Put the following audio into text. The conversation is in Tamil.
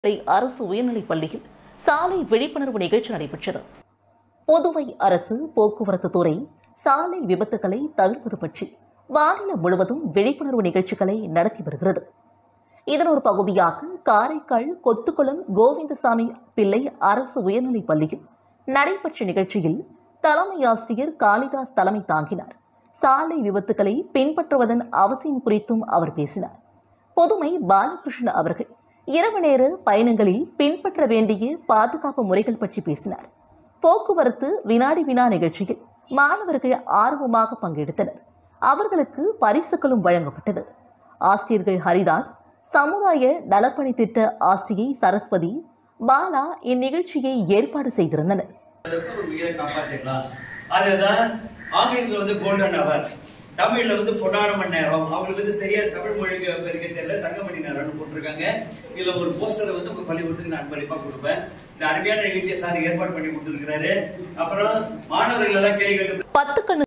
அரசு உயர்நிலைப் பள்ளியில் சாலை விழிப்புணர்வு நிகழ்ச்சி நடைபெற்றது புதுவை அரசு போக்குவரத்து துறை சாலை விபத்துகளை தவிர்ப்பது பற்றி மாநிலம் முழுவதும் விழிப்புணர்வு நிகழ்ச்சிகளை நடத்தி வருகிறது இதன் ஒரு பகுதியாக காரைக்கால் கொத்துக்குளம் கோவிந்தசாமி பிள்ளை அரசு உயர்நிலைப் பள்ளியில் நடைபெற்ற நிகழ்ச்சியில் தலைமை ஆசிரியர் காளிதாஸ் தலைமை தாங்கினார் சாலை விபத்துகளை பின்பற்றுவதன் அவசியம் குறித்தும் அவர் பேசினார் பொதுமை பாலகிருஷ்ணன் அவர்கள் இரவு நேர பயணங்களில் பின்பற்ற வேண்டிய பாதுகாப்பு முறைகள் பற்றி பேசினார் போக்குவரத்து வினாடி வினா நிகழ்ச்சியில் மாணவர்கள் ஆர்வமாக பங்கெடுத்தனர் அவர்களுக்கு பரிசுகளும் வழங்கப்பட்டது ஆசிரியர்கள் ஹரிதாஸ் சமுதாய நலப்பணி திட்ட ஆசிரியை சரஸ்வதி பாலா இந்நிகழ்ச்சியை ஏற்பாடு செய்திருந்தனர் அளவுக்கு ஒரு உயிரை காப்பாத்திடலாம் அதுதான் ஆங்கிலத்துல வந்து கோல்டன் அவர் தமிழ்ல வந்து பொன்னான மணி நேரம் அவங்களுக்கு வந்து சரியா தமிழ் மொழிக்கு பெருக்க தெரியல தங்க மணி நேரம்னு போட்டிருக்காங்க இதுல ஒரு போஸ்டரை வந்து உங்க பள்ளிக்கூடத்துக்கு நான் அன்பளிப்பா கொடுப்பேன் இந்த அருமையான நிகழ்ச்சியை சார் ஏற்பாடு பண்ணி கொடுத்துருக்காரு அப்புறம் மாணவர்கள் எல்லாம் கேள்வி கேட்க பத்து கண்ணு